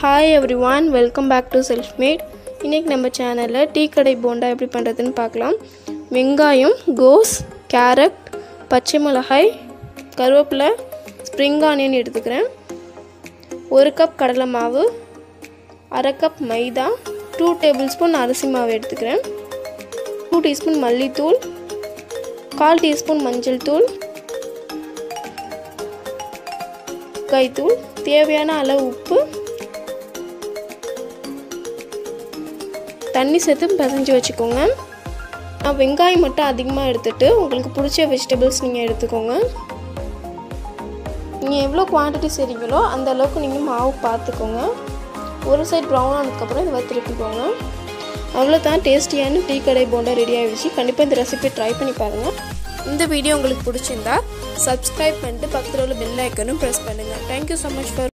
hi everyone welcome back to self made இன்றைக்கி நம்ம சேனலில் டீ கடை போண்டா எப்படி பண்ணுறதுன்னு பார்க்கலாம் வெங்காயம் கோஸ் கேரட் பச்சை மிளகாய் கருவேப்பிலை ஸ்ப்ரிங் ஆனியன் எடுத்துக்கிறேன் ஒரு கப் கடலை மாவு அரை cup maida two tablespoon அரிசி மாவு எடுத்துக்கிறேன் டூ டீஸ்பூன் மல்லித்தூள் கால் டீஸ்பூன் மஞ்சள் தூள் தூள் தேவையான அளவு உப்பு தண்ணி சேர்த்து பிசைஞ்சு வச்சுக்கோங்க நான் வெங்காயம் மட்டும் அதிகமாக எடுத்துகிட்டு உங்களுக்கு பிடிச்ச வெஜிடபிள்ஸ் நீங்கள் எடுத்துக்கோங்க நீங்கள் எவ்வளோ குவான்டிட்டி செய்கிறீங்களோ அந்த அளவுக்கு நீங்கள் மாவு பார்த்துக்கோங்க ஒரு சைட் ப்ரௌன் ஆனதுக்கப்புறம் இதை திருப்பிக்கோங்க அவ்வளோதான் டேஸ்டியான டீ கடை போண்டா ரெடி ஆகிடுச்சு கண்டிப்பாக இந்த ரெசிபி ட்ரை பண்ணி பாருங்கள் இந்த வீடியோ உங்களுக்கு பிடிச்சிருந்தா சப்ஸ்கிரைப் பண்ணிட்டு பக்கத்தில் உள்ள பெல் ஐக்கனும் ப்ரெஸ் பண்ணுங்கள் தேங்க்யூ ஸோ மச் ஃபார்